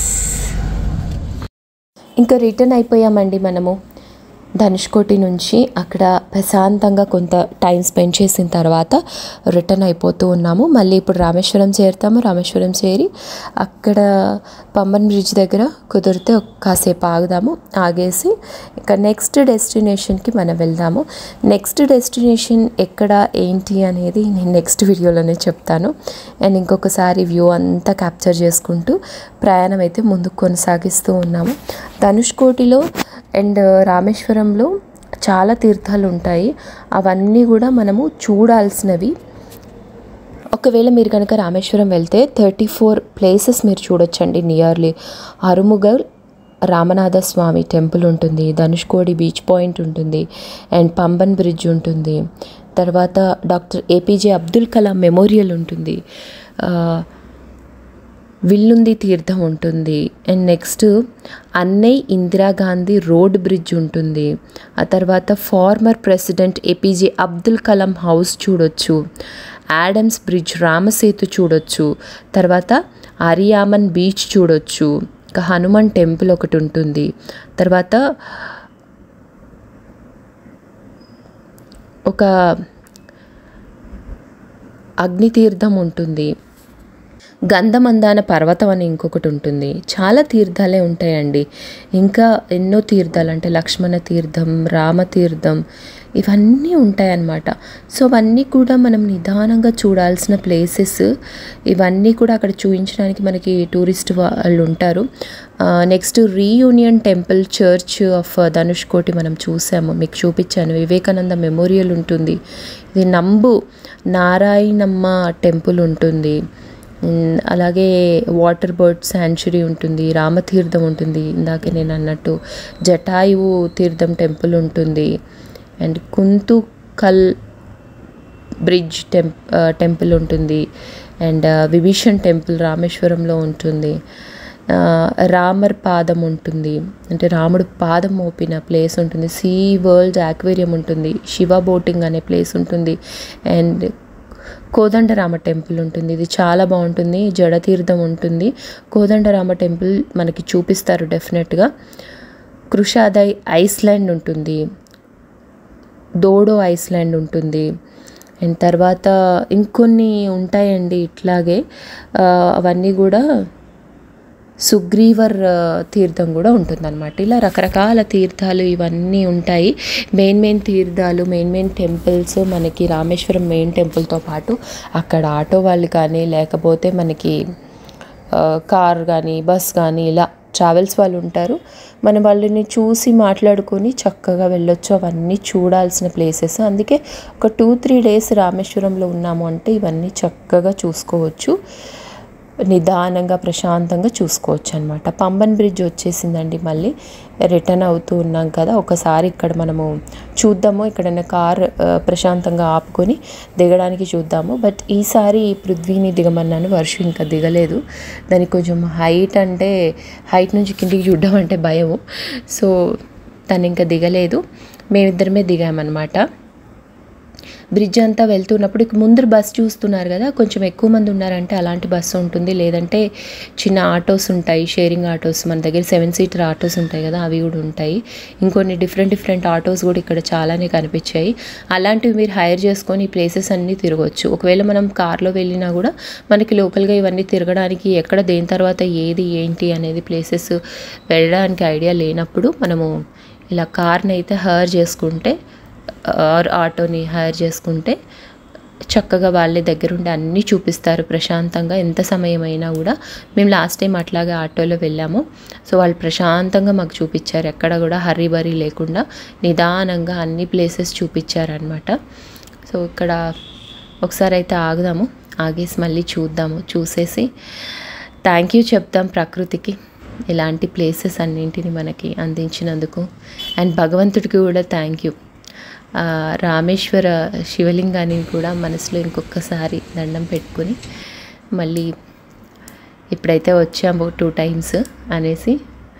ఇంకా రిటర్న్ అయిపోయామండి మనము ధనుష్కోటి నుంచి అక్కడ ప్రశాంతంగా కొంత టైం స్పెండ్ చేసిన తర్వాత రిటర్న్ అయిపోతూ ఉన్నాము మళ్ళీ ఇప్పుడు రామేశ్వరం చేరుతాము రామేశ్వరం చేరి అక్కడ పంబన్ బ్రిడ్జ్ దగ్గర కుదిరితే ఒక కాసేపు ఆగుదాము ఆగేసి ఇక నెక్స్ట్ డెస్టినేషన్కి మనం వెళ్దాము నెక్స్ట్ డెస్టినేషన్ ఎక్కడ ఏంటి అనేది నేను నెక్స్ట్ వీడియోలోనే చెప్తాను అండ్ ఇంకొకసారి వ్యూ అంతా క్యాప్చర్ చేసుకుంటూ ప్రయాణం అయితే ముందుకు కొనసాగిస్తూ ఉన్నాము ధనుష్కోటిలో అండ్ రామేశ్వరంలో చాలా తీర్థాలు ఉంటాయి అవన్నీ కూడా మనము చూడాల్సినవి ఒకవేళ మీరు కనుక రామేశ్వరం వెళ్తే థర్టీ ఫోర్ ప్లేసెస్ మీరు చూడొచ్చండి నియర్లీ అరుముగల్ రామనాథ స్వామి టెంపుల్ ఉంటుంది ధనుష్కోడి బీచ్ పాయింట్ ఉంటుంది అండ్ పంబన్ బ్రిడ్జ్ ఉంటుంది తర్వాత doctor APJ Abdul Kalam memorial ఉంటుంది ఆ, విల్లుంది తీర్థం ఉంటుంది and next Annai Indira Gandhi road bridge ఉంటుంది ఆ తర్వాత former president APJ Abdul Kalam house చూడొచ్చు యాడమ్స్ బ్రిడ్జ్ రామసేతు చూడొచ్చు తర్వాత అరియామన్ బీచ్ చూడొచ్చు ఇంకా హనుమాన్ టెంపుల్ ఒకటి ఉంటుంది తర్వాత ఒక అగ్నితీర్థం ఉంటుంది గంధమందాన పర్వతం అని ఇంకొకటి ఉంటుంది చాలా తీర్థాలే ఉంటాయండి ఇంకా ఎన్నో తీర్థాలు అంటే లక్ష్మణ తీర్థం రామ తీర్థం ఇవన్నీ ఉంటాయన్నమాట సో అవన్నీ కూడా మనం నిదానంగా చూడాల్సిన ప్లేసెస్ ఇవన్నీ కూడా అక్కడ చూపించడానికి మనకి టూరిస్ట్ వాళ్ళు ఉంటారు next reunion temple church of Dhanushkodi మనం చూసాము మీకు చూపించాను వివేకానంద మెమోరియల్ ఉంటుంది ఇది నంబు నారాయణమ్మ టెంపుల్ ఉంటుంది ఉమ్, అలాగే వాటర్ బర్డ్ శాంచురీ ఉంటుంది రామతీర్థం ఉంటుంది ఇందాక నేను అన్నట్టు జటాయువు తీర్థం టెంపుల్ ఉంటుంది అండ్ కుంతు కల్ బ్రిడ్జ్ టెంప్ టెంపుల్ ఉంటుంది అండ్ విభీషణ్ టెంపుల్ రామేశ్వరంలో ఉంటుంది ఆ, రామర్ పాదం ఉంటుంది అంటే రాముడు పాదం మోపిన ప్లేస్ ఉంటుంది సీ వరల్డ్ ఆక్వేరియం ఉంటుంది శివ బోటింగ్ అనే ప్లేస్ ఉంటుంది అండ్ కోదండరామ టెంపుల్ ఉంటుంది ఇది చాలా బాగుంటుంది జడతీర్థం ఉంటుంది కోదండరామ టెంపుల్ మనకి చూపిస్తారు డెఫినెట్గా కృషాదయ్ ఐస్లాండ్ ఉంటుంది దోడో ఐస్లాండ్ ఉంటుంది అండ్ తర్వాత ఇంకొన్ని ఉంటాయండి ఇట్లాగే ఆ, అవన్నీ కూడా సుగ్రీవర్ ఆ, తీర్థం కూడా ఉంటుందన్నమాట ఇలా రకరకాల తీర్థాలు ఇవన్నీ ఉంటాయి మెయిన్ మెయిన్ తీర్థాలు మెయిన్ మెయిన్ టెంపుల్స్ మనకి రామేశ్వరం మెయిన్ టెంపుల్తో పాటు అక్కడ ఆటో వాళ్ళు కానీ లేకపోతే మనకి ఆ, కార్ కానీ బస్ కానీ ఇలా ట్రావెల్స్ వాళ్ళు ఉంటారు మన వాళ్ళని చూసి మాట్లాడుకొని చక్కగా వెళ్ళొచ్చు అవన్నీ చూడాల్సిన ప్లేసెస్ అందుకే ఒక టూ త్రీ డేస్ రామేశ్వరంలో ఉన్నాము అంటే ఇవన్నీ చక్కగా చూసుకోవచ్చు నిదానంగా ప్రశాంతంగా చూసుకోవచ్చు అనమాట పంబన్ బ్రిడ్జ్ వచ్చేసిందండి మళ్ళీ రిటర్న్ అవుతూ ఉన్నాం కదా ఒకసారి ఇక్కడ మనము చూద్దాము ఎక్కడైనా కార్ ఆ, ప్రశాంతంగా ఆపుకొని దిగడానికి చూద్దాము బట్ ఈసారి పృథ్వీని దిగమన్నాను వర్షం ఇంకా దిగలేదు దానికి కొంచెం హైట్ అంటే హైట్ నుంచి కిందికి చూడడం అంటే భయము సో తను ఇంకా దిగలేదు మేమిద్దరమే దిగామన్నమాట బ్రిడ్జ్ అంతా వెళ్తున్నప్పుడు ఇక ముందు బస్ చూస్తున్నారు కదా కొంచెం ఎక్కువ మంది ఉన్నారంటే అలాంటి బస్సు ఉంటుంది లేదంటే చిన్న ఆటోస్ ఉంటాయి షేరింగ్ ఆటోస్ మన దగ్గర సెవెన్ సీటర్ ఆటోస్ ఉంటాయి కదా అవి కూడా ఉంటాయి ఇంకొన్ని డిఫరెంట్ డిఫరెంట్ ఆటోస్ కూడా ఇక్కడ చాలానే కనిపించాయి అలాంటివి మీరు హైర్ చేసుకొని ఈ ప్లేసెస్ అన్నీ తిరగవచ్చు ఒకవేళ మనం కార్లో వెళ్ళినా కూడా మనకి లోకల్గా ఇవన్నీ తిరగడానికి ఎక్కడ దేని తర్వాత ఏది ఏంటి అనేది ప్లేసెస్ వెళ్ళడానికి ఐడియా లేనప్పుడు మనము ఇలా కార్ని అయితే హైర్ చేసుకుంటే ఆర్ ఆటోని హైర్ చేసుకుంటే చక్కగా వాళ్ళే దగ్గరుండి అన్నీ చూపిస్తారు ప్రశాంతంగా ఎంత సమయం అయినా కూడా మేము లాస్ట్ టైం అట్లాగే ఆటోలో వెళ్ళాము సో వాళ్ళు ప్రశాంతంగా మాకు చూపించారు ఎక్కడ కూడా హర్రీ బరీ లేకుండా నిదానంగా అన్ని ప్లేసెస్ చూపించారనమాట సో ఇక్కడ ఒకసారి అయితే ఆగుదాము ఆగేసి మళ్ళీ చూద్దాము చూసేసి థ్యాంక్ యూ చెప్తాం ప్రకృతికి ఇలాంటి ప్లేసెస్ అన్నింటిని మనకి అందించినందుకు అండ్ భగవంతుడికి కూడా థ్యాంక్ యూ ఆ, రామేశ్వర శివలింగాన్ని కూడా మనసులో ఇంకొకసారి దండం పెట్టుకుని మళ్ళీ ఇప్పుడైతే వచ్చాము టూ టైమ్స్ అనేసి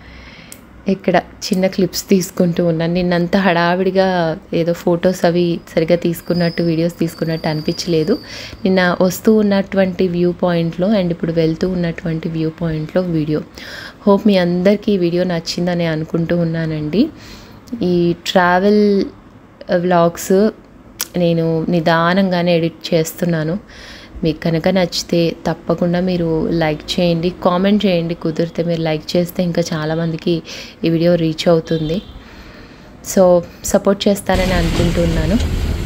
ఇక్కడ చిన్న క్లిప్స్ తీసుకుంటూ ఉన్నాను నిన్నంత హడావిడిగా ఏదో ఫొటోస్ అవి సరిగ్గా తీసుకున్నట్టు వీడియోస్ తీసుకున్నట్టు అనిపించలేదు నిన్న వస్తూ ఉన్నటువంటి వ్యూ పాయింట్లో అండ్ ఇప్పుడు వెళ్తూ ఉన్నటువంటి వ్యూ పాయింట్లో వీడియో హోప్ మీ అందరికీ ఈ వీడియో నచ్చిందని అనుకుంటూ ఉన్నానండి ఈ ట్రావెల్ వ్లాగ్స్ నేను నిదానంగానే ఎడిట్ చేస్తున్నాను మీకు కనుక నచ్చితే తప్పకుండా మీరు లైక్ చేయండి కామెంట్ చేయండి కుదిరితే మీరు లైక్ చేస్తే ఇంకా చాలామందికి ఈ వీడియో రీచ్ అవుతుంది సో సపోర్ట్ చేస్తారని అనుకుంటున్నాను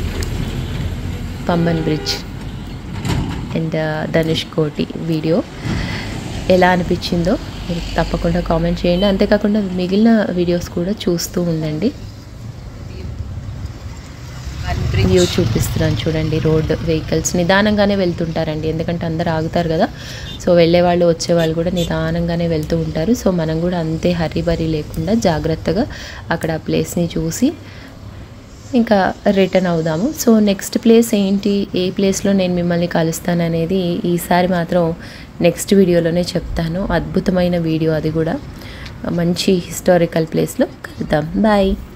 పంబన్ బ్రిడ్జ్ అండ్ ధనుష్ కోటి వీడియో ఎలా అనిపించిందో మీరు తప్పకుండా కామెంట్ చేయండి అంతేకాకుండా మిగిలిన వీడియోస్ కూడా చూస్తూ ఉండండి వ్యూ చూపిస్తున్నాను చూడండి రోడ్ వెహికల్స్ నిదానంగానే వెళ్తుంటారండి ఎందుకంటే అందరు ఆగుతారు కదా సో వెళ్ళే వాళ్ళు వచ్చే వాళ్ళు కూడా నిదానంగానే వెళ్తూ ఉంటారు సో మనం కూడా అంతే హరీ బరీ లేకుండా జాగ్రత్తగా అక్కడ ఆ ప్లేస్ని చూసి ఇంకా రిటర్న్ అవుదాము సో నెక్స్ట్ ప్లేస్ ఏంటి ఏ ప్లేస్లో నేను మిమ్మల్ని కలుస్తాను అనేది ఈసారి మాత్రం నెక్స్ట్ వీడియోలోనే చెప్తాను అద్భుతమైన వీడియో అది కూడా మంచి హిస్టారికల్ ప్లేస్లో కలుద్దాం బాయ్